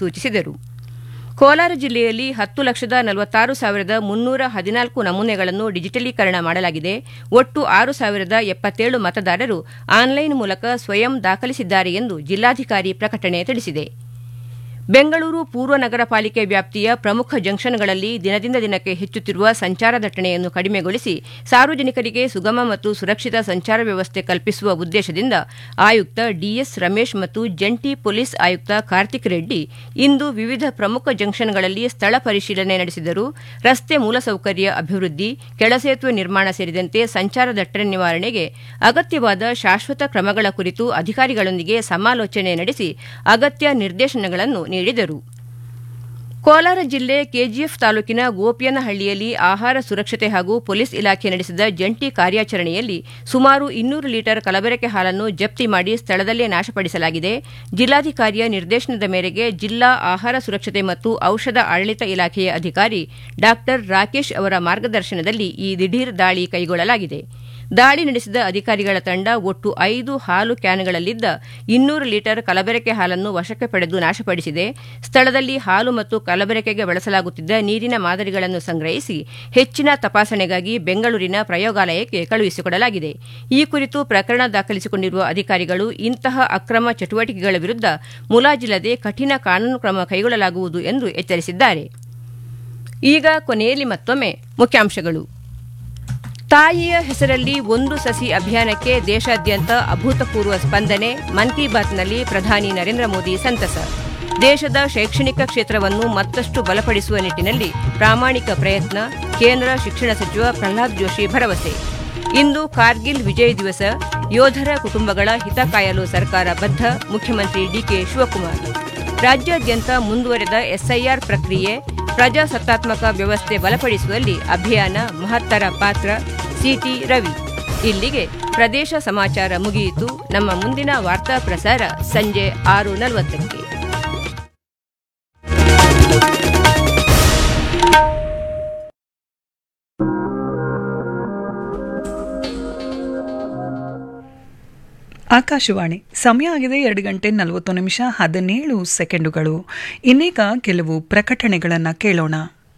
ಸೂಚಿಸಿದರು ಕೋಲಾರ ಜಿಲ್ಲೆಯಲ್ಲಿ ಹತ್ತು ಲಕ್ಷದ ನಲವತ್ತಾರು ಸಾವಿರದ ಮುನ್ನೂರ ಹದಿನಾಲ್ಕು ನಮೂನೆಗಳನ್ನು ಡಿಜಿಟಲೀಕರಣ ಮಾಡಲಾಗಿದೆ ಒಟ್ಟು ಆರು ಸಾವಿರದ ಎಪ್ಪತ್ತೇಳು ಮತದಾರರು ಆನ್ಲೈನ್ ಮೂಲಕ ಸ್ವಯಂ ದಾಖಲಿಸಿದ್ದಾರೆ ಎಂದು ಜಿಲ್ಲಾಧಿಕಾರಿ ಪ್ರಕಟಣೆ ತಿಳಿಸಿದೆ ಬೆಂಗಳೂರು ಪೂರ್ವ ನಗರ ಪಾಲಿಕೆ ವ್ಯಾಪ್ತಿಯ ಪ್ರಮುಖ ಜಂಕ್ಷನ್ಗಳಲ್ಲಿ ದಿನದಿಂದ ದಿನಕ್ಕೆ ಹೆಚ್ಚುತ್ತಿರುವ ಸಂಚಾರ ದಟ್ಟಣೆಯನ್ನು ಕಡಿಮೆಗೊಳಿಸಿ ಸಾರ್ವಜನಿಕರಿಗೆ ಸುಗಮ ಮತ್ತು ಸುರಕ್ಷಿತ ಸಂಚಾರ ವ್ಯವಸ್ಥೆ ಕಲ್ಪಿಸುವ ಉದ್ದೇಶದಿಂದ ಆಯುಕ್ತ ಡಿಎಸ್ ರಮೇಶ್ ಮತ್ತು ಜಂಟಿ ಪೊಲೀಸ್ ಆಯುಕ್ತ ಕಾರ್ತಿಕ್ ರೆಡ್ಡಿ ಇಂದು ವಿವಿಧ ಪ್ರಮುಖ ಜಂಕ್ಷನ್ಗಳಲ್ಲಿ ಸ್ಥಳ ಪರಿಶೀಲನೆ ನಡೆಸಿದರು ರಸ್ತೆ ಮೂಲಸೌಕರ್ಯ ಅಭಿವೃದ್ಧಿ ಕೆಳಸೇತುವೆ ನಿರ್ಮಾಣ ಸೇರಿದಂತೆ ಸಂಚಾರ ದಟ್ಟಣೆ ನಿವಾರಣೆಗೆ ಅಗತ್ಯವಾದ ಶಾಶ್ವತ ಕ್ರಮಗಳ ಕುರಿತು ಅಧಿಕಾರಿಗಳೊಂದಿಗೆ ಸಮಾಲೋಚನೆ ನಡೆಸಿ ಅಗತ್ಯ ನಿರ್ದೇಶನಗಳನ್ನು ನೀಡಿದರು ಕೋಲಾರ ಜಿಲ್ಲೆ ಕೆಜಿಎಫ್ ತಾಲೂಕಿನ ಗೋಪಿಯನಹಳ್ಳಿಯಲ್ಲಿ ಆಹಾರ ಸುರಕ್ಷತೆ ಹಾಗೂ ಪೊಲೀಸ್ ಇಲಾಖೆ ನಡೆಸಿದ ಜಂಟಿ ಕಾರ್ಯಾಚರಣೆಯಲ್ಲಿ ಸುಮಾರು ಇನ್ನೂರು ಲೀಟರ್ ಕಲಬೆರಕೆ ಹಾಲನ್ನು ಜಪ್ತಿ ಮಾಡಿ ಸ್ಥಳದಲ್ಲೇ ನಾಶಪಡಿಸಲಾಗಿದೆ ಜಿಲ್ಲಾಧಿಕಾರಿಯ ನಿರ್ದೇಶನದ ಮೇರೆಗೆ ಜಿಲ್ಲಾ ಆಹಾರ ಸುರಕ್ಷತೆ ಮತ್ತು ಔಷಧ ಆಡಳಿತ ಇಲಾಖೆಯ ಅಧಿಕಾರಿ ಡಾ ರಾಕೇಶ್ ಅವರ ಮಾರ್ಗದರ್ಶನದಲ್ಲಿ ಈ ದಿಢೀರ್ ದಾಳಿ ಕೈಗೊಳ್ಳಲಾಗಿದೆ ದಾಳಿ ನಡೆಸಿದ ಅಧಿಕಾರಿಗಳ ತಂಡ ಒಟ್ಟು ಐದು ಹಾಲು ಕ್ಯಾನ್ಗಳಲ್ಲಿದ್ದ ಇನ್ನೂರು ಲೀಟರ್ ಕಲಬೆರಕೆ ಹಾಲನ್ನು ವಶಕ್ಕೆ ಪಡೆದು ನಾಶಪಡಿಸಿದೆ ಸ್ಥಳದಲ್ಲಿ ಹಾಲು ಮತ್ತು ಕಲಬೆರಕೆಗೆ ಬಳಸಲಾಗುತ್ತಿದ್ದ ನೀರಿನ ಮಾದರಿಗಳನ್ನು ಸಂಗ್ರಹಿಸಿ ಹೆಚ್ಚಿನ ತಪಾಸಣೆಗಾಗಿ ಬೆಂಗಳೂರಿನ ಪ್ರಯೋಗಾಲಯಕ್ಕೆ ಕಳುಹಿಸಿಕೊಡಲಾಗಿದೆ ಈ ಕುರಿತು ಪ್ರಕರಣ ದಾಖಲಿಸಿಕೊಂಡಿರುವ ಅಧಿಕಾರಿಗಳು ಇಂತಹ ಅಕ್ರಮ ಚಟುವಟಿಕೆಗಳ ವಿರುದ್ಧ ಮುಲಾಜಿಲ್ಲದೆ ಕಠಿಣ ಕಾನೂನು ಕ್ರಮ ಕೈಗೊಳ್ಳಲಾಗುವುದು ಎಂದು ಎಚ್ಚರಿಸಿದ್ದಾರೆ ಈಗ ಕೊನೆಯಲ್ಲಿ ಮತ್ತೊಮ್ಮೆ ಮುಖ್ಯಾಂಶಗಳು ತಾಯಿಯ ಹೆಸರಲ್ಲಿ ಒಂದು ಸಸಿ ಅಭಿಯಾನಕ್ಕೆ ದೇಶಾದ್ಯಂತ ಅಭೂತಪೂರ್ವ ಸ್ಪಂದನೆ ಮನ್ ಕಿ ಬಾತ್ನಲ್ಲಿ ಪ್ರಧಾನಿ ನರೇಂದ್ರ ಮೋದಿ ಸಂತಸ ದೇಶದ ಶೈಕ್ಷಣಿಕ ಕ್ಷೇತ್ರವನ್ನು ಮತ್ತಷ್ಟು ಬಲಪಡಿಸುವ ನಿಟ್ಟಿನಲ್ಲಿ ಪ್ರಾಮಾಣಿಕ ಪ್ರಯತ್ನ ಕೇಂದ್ರ ಶಿಕ್ಷಣ ಸಚಿವ ಪ್ರಹ್ಲಾದ್ ಜೋಶಿ ಭರವಸೆ ಇಂದು ಕಾರ್ಗಿಲ್ ವಿಜಯ್ ದಿವಸ ಯೋಧರ ಕುಟುಂಬಗಳ ಹಿತ ಕಾಯಲು ಸರ್ಕಾರ ಬದ್ಧ ಮುಖ್ಯಮಂತ್ರಿ ಡಿಕೆ ಶಿವಕುಮಾರ್ ರಾಜ್ಯಾದ್ಯಂತ ಮುಂದುವರೆದ ಎಸ್ಐಆರ್ ಪ್ರಕ್ರಿಯೆ ಪ್ರಜಾಸತ್ತಾತ್ಮಕ ವ್ಯವಸ್ಥೆ ಬಲಪಡಿಸುವಲ್ಲಿ ಅಭಿಯಾನ ಮಹತ್ತರ ಪಾತ್ರ ಸಿಟಿ ರವಿ ಇಲ್ಲಿಗೆ ಪ್ರದೇಶ ಸಮಾಚಾರ ಮುಗಿಯಿತು ನಮ್ಮ ಮುಂದಿನ ವಾರ್ತಾ ಪ್ರಸಾರ ಸಂಜೆ ಆರು ನಲವತ್ತಕ್ಕೆ ಆಕಾಶವಾಣಿ ಸಮಯ ಆಗಿದೆ ಎರಡು ಗಂಟೆ ನಲವತ್ತು ನಿಮಿಷ ಹದಿನೇಳು ಸೆಕೆಂಡುಗಳು ಇನ್ನೀಗ ಕೆಲವು ಪ್ರಕಟಣೆಗಳನ್ನು ಕೇಳೋಣ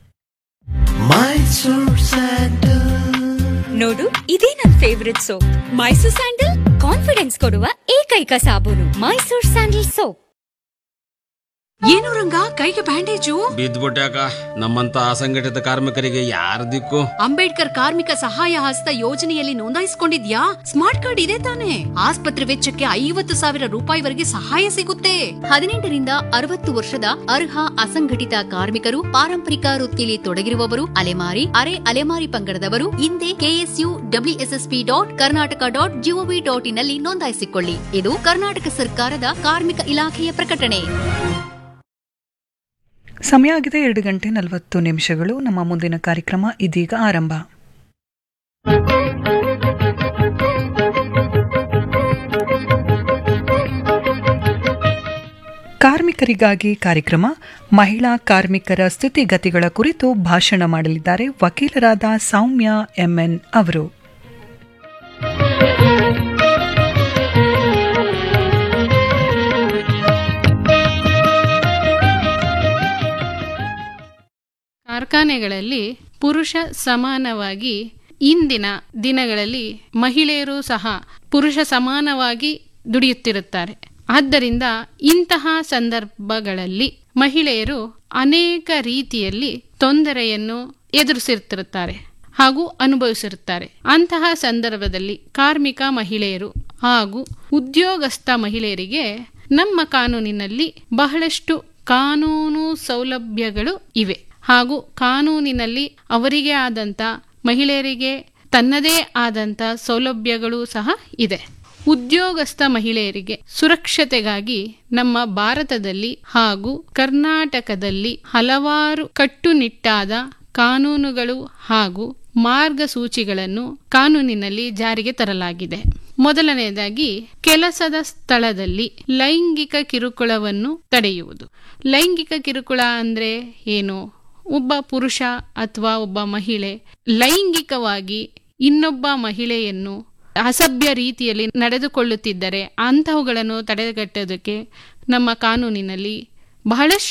ನೋಡು ಇದೇ ನನ್ favourite soap Mysore sandal confidence ಕೊಡುವ ಏಕೈಕ ಸಾಬೂನು ಮೈಸೂರ್ ಸ್ಯಾಂಡಲ್ ಸೋಪ್ ಏನು ರಂಗ ಕೈಗೆ ಬ್ಯಾಂಡೇಜು ಬಿದ್ದ್ಬಿಟ್ಯಾಕ ನಮ್ಮಂತ ಅಸಂಘಟಿತ ಕಾರ್ಮಿಕರಿಗೆ ಯಾರ ದಿಕ್ಕು ಅಂಬೇಡ್ಕರ್ ಕಾರ್ಮಿಕ ಸಹಾಯ ಹಸ್ತ ಯೋಜನೆಯಲ್ಲಿ ನೋಂದಾಯಿಸಿಕೊಂಡಿದ್ಯಾ ಸ್ಮಾರ್ಟ್ ಕಾರ್ಡ್ ಇದೆ ತಾನೆ ಆಸ್ಪತ್ರೆ ವೆಚ್ಚಕ್ಕೆ ಐವತ್ತು ಸಾವಿರ ರೂಪಾಯಿವರೆಗೆ ಸಹಾಯ ಸಿಗುತ್ತೆ ಹದಿನೆಂಟರಿಂದ ಅರವತ್ತು ವರ್ಷದ ಅರ್ಹ ಅಸಂಘಟಿತ ಕಾರ್ಮಿಕರು ಪಾರಂಪರಿಕ ವೃತ್ತಿಯಲ್ಲಿ ತೊಡಗಿರುವವರು ಅಲೆಮಾರಿ ಅರೆ ಅಲೆಮಾರಿ ಪಂಗಡದವರು ಹಿಂದೆ KSU WSSP dot Karnataka dot GOV dot ಇನ್ನಲ್ಲಿ ನೋಂದಾಯಿಸಿಕೊಳ್ಳಿ ಇದು ಕರ್ನಾಟಕ ಸರ್ಕಾರದ ಕಾರ್ಮಿಕ ಇಲಾಖೆಯ ಪ್ರಕಟಣೆ ಸಮಯ ಆಗಿದೆ ಎರಡು ಗಂಟೆ ನಲವತ್ತು ನಿಮಿಷಗಳು ನಮ್ಮ ಮುಂದಿನ ಕಾರ್ಯಕ್ರಮ ಇದೀಗ ಆರಂಭ ಕಾರ್ಮಿಕರಿಗಾಗಿ ಕಾರ್ಯಕ್ರಮ ಮಹಿಳಾ ಕಾರ್ಮಿಕರ ಸ್ಥಿತಿಗತಿಗಳ ಕುರಿತು ಭಾಷಣ ಮಾಡಲಿದ್ದಾರೆ ವಕೀಲರಾದ ಸೌಮ್ಯ ಎಂಎನ್ ಅವರು ಕಾರ್ಖಾನೆಗಳಲ್ಲಿ ಪುರುಷ ಸಮಾನವಾಗಿ ಇಂದಿನ ದಿನಗಳಲ್ಲಿ ಮಹಿಳೆಯರು ಸಹ ಪುರುಷ ಸಮಾನವಾಗಿ ದುಡಿಯುತ್ತಿರುತ್ತಾರೆ ಆದ್ದರಿಂದ ಇಂತಹ ಸಂದರ್ಭಗಳಲ್ಲಿ ಮಹಿಳೆಯರು ಅನೇಕ ರೀತಿಯಲ್ಲಿ ತೊಂದರೆಯನ್ನು ಎದುರಿಸಿರುತ್ತಿರುತ್ತಾರೆ ಹಾಗೂ ಅನುಭವಿಸಿರುತ್ತಾರೆ ಅಂತಹ ಸಂದರ್ಭದಲ್ಲಿ ಕಾರ್ಮಿಕ ಮಹಿಳೆಯರು ಹಾಗೂ ಉದ್ಯೋಗಸ್ಥ ಮಹಿಳೆಯರಿಗೆ ನಮ್ಮ ಕಾನೂನಿನಲ್ಲಿ ಬಹಳಷ್ಟು ಕಾನೂನು ಸೌಲಭ್ಯಗಳು ಇವೆ ಹಾಗೂ ಕಾನೂನಿನಲ್ಲಿ ಅವರಿಗೆ ಆದಂಥ ಮಹಿಳೆಯರಿಗೆ ತನ್ನದೇ ಆದಂಥ ಸೌಲಭ್ಯಗಳು ಸಹ ಇದೆ ಉದ್ಯೋಗಸ್ಥ ಮಹಿಳೆಯರಿಗೆ ಸುರಕ್ಷತೆಗಾಗಿ ನಮ್ಮ ಭಾರತದಲ್ಲಿ ಹಾಗೂ ಕರ್ನಾಟಕದಲ್ಲಿ ಹಲವಾರು ಕಟ್ಟುನಿಟ್ಟಾದ ಕಾನೂನುಗಳು ಹಾಗೂ ಮಾರ್ಗಸೂಚಿಗಳನ್ನು ಕಾನೂನಿನಲ್ಲಿ ಜಾರಿಗೆ ತರಲಾಗಿದೆ ಮೊದಲನೆಯದಾಗಿ ಕೆಲಸದ ಸ್ಥಳದಲ್ಲಿ ಲೈಂಗಿಕ ಕಿರುಕುಳವನ್ನು ತಡೆಯುವುದು ಲೈಂಗಿಕ ಕಿರುಕುಳ ಅಂದ್ರೆ ಏನು ಒಬ್ಬ ಪುರುಷ ಅಥವಾ ಒಬ್ಬ ಮಹಿಳೆ ಲೈಂಗಿಕವಾಗಿ ಇನ್ನೊಬ್ಬ ಮಹಿಳೆಯನ್ನು ಅಸಭ್ಯ ರೀತಿಯಲ್ಲಿ ನಡೆದುಕೊಳ್ಳುತ್ತಿದ್ದರೆ ಅಂತಹವುಗಳನ್ನು ತಡೆಗಟ್ಟೋದಕ್ಕೆ ನಮ್ಮ ಕಾನೂನಿನಲ್ಲಿ ಬಹಳಷ್ಟು